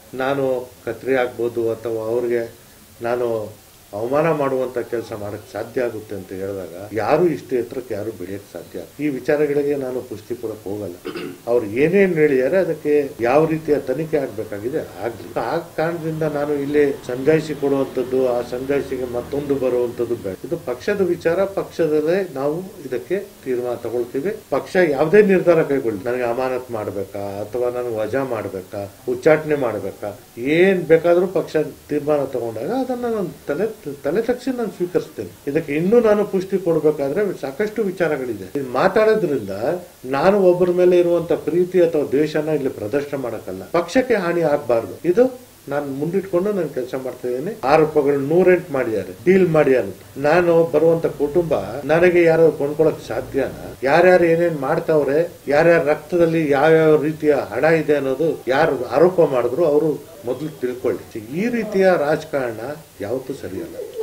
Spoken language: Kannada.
ನಾನು ಕತ್ರಿ ಆಗ್ಬೋದು ಅಥವಾ ಅವ್ರಿಗೆ ನಾನು ಅವಮಾನ ಮಾಡುವಂತ ಕೆಲಸ ಮಾಡಕ್ ಸಾಧ್ಯ ಆಗುತ್ತೆ ಅಂತ ಹೇಳಿದಾಗ ಯಾರು ಇಷ್ಟು ಎತ್ತರಕ್ಕೆ ಯಾರು ಬೆಳೆಯಕ್ ಸಾಧ್ಯ ಈ ವಿಚಾರಗಳಿಗೆ ನಾನು ಪುಷ್ಟಿ ಕೊಡಕ್ ಹೋಗಲ್ಲ ಅವ್ರು ಏನೇನ್ ಹೇಳಿದಾರೆ ಅದಕ್ಕೆ ಯಾವ ರೀತಿಯ ತನಿಖೆ ಆಗ್ಬೇಕಾಗಿದೆ ಆಗ್ಲಿ ಆ ಕಾರಣದಿಂದ ನಾನು ಇಲ್ಲಿ ಸಂಜಾಯಿಸಿ ಕೊಡುವಂತದ್ದು ಆ ಸಂಜಾಯಿಸಿಗೆ ಮತ್ತೊಂದು ಬರುವಂತದ್ದು ಬೇಡ ಇದು ಪಕ್ಷದ ವಿಚಾರ ಪಕ್ಷದಲ್ಲೇ ನಾವು ಇದಕ್ಕೆ ತೀರ್ಮಾನ ತಗೊಳ್ತೀವಿ ಪಕ್ಷ ಯಾವುದೇ ನಿರ್ಧಾರ ಕೈಗೊಳ್ಳಿ ನನಗೆ ಅಮಾನತ್ ಮಾಡ್ಬೇಕಾ ಅಥವಾ ನನಗೆ ವಜಾ ಮಾಡ್ಬೇಕಾ ಉಚ್ಚಾಟನೆ ಮಾಡ್ಬೇಕಾ ಏನ್ ಬೇಕಾದ್ರೂ ಪಕ್ಷ ತೀರ್ಮಾನ ತಗೊಂಡಾಗ ಅದನ್ನ ನಾನು ತಲೆ ತಲೆ ತಕ್ಷಣ ನಾನು ಸ್ವೀಕರಿಸ್ತೇನೆ ಇದಕ್ಕೆ ಇನ್ನೂ ನಾನು ಪುಷ್ಟಿ ಕೊಡಬೇಕಾದ್ರೆ ಸಾಕಷ್ಟು ವಿಚಾರಗಳಿದೆ ಇದು ಮಾತಾಡೋದ್ರಿಂದ ನಾನು ಒಬ್ಬರ ಮೇಲೆ ಇರುವಂತ ಪ್ರೀತಿ ಅಥವಾ ದ್ವೇಷನ ಇಲ್ಲಿ ಪ್ರದರ್ಶನ ಮಾಡಕ್ಕಲ್ಲ ಪಕ್ಷಕ್ಕೆ ಹಾನಿ ಆಗ್ಬಾರ್ದು ಇದು ನಾನು ಮುಂದಿಟ್ಕೊಂಡು ನಾನು ಕೆಲಸ ಮಾಡ್ತಾ ಇದ್ದೀನಿ ಆರೋಪಗಳು ನೂರೆಂಟು ಮಾಡಿದ್ದಾರೆ ಡೀಲ್ ಮಾಡಿ ಅಂತ ನಾನು ಬರುವಂತ ಕುಟುಂಬ ನನಗೆ ಯಾರು ಕೊಂಡ್ಕೊಳಕ್ ಸಾಧ್ಯನಾ ಯಾರ್ಯಾರು ಏನೇನ್ ಮಾಡ್ತಾವ್ರೆ ಯಾರ್ಯಾರ ರಕ್ತದಲ್ಲಿ ಯಾವ್ಯಾವ ರೀತಿಯ ಹಣ ಇದೆ ಅನ್ನೋದು ಯಾರು ಆರೋಪ ಮಾಡಿದ್ರು ಅವರು ಮೊದಲು ತಿಳ್ಕೊಳ್ಳಿ ಈ ರೀತಿಯ ರಾಜಕಾರಣ ಯಾವತ್ತೂ ಸರಿಯಲ್ಲ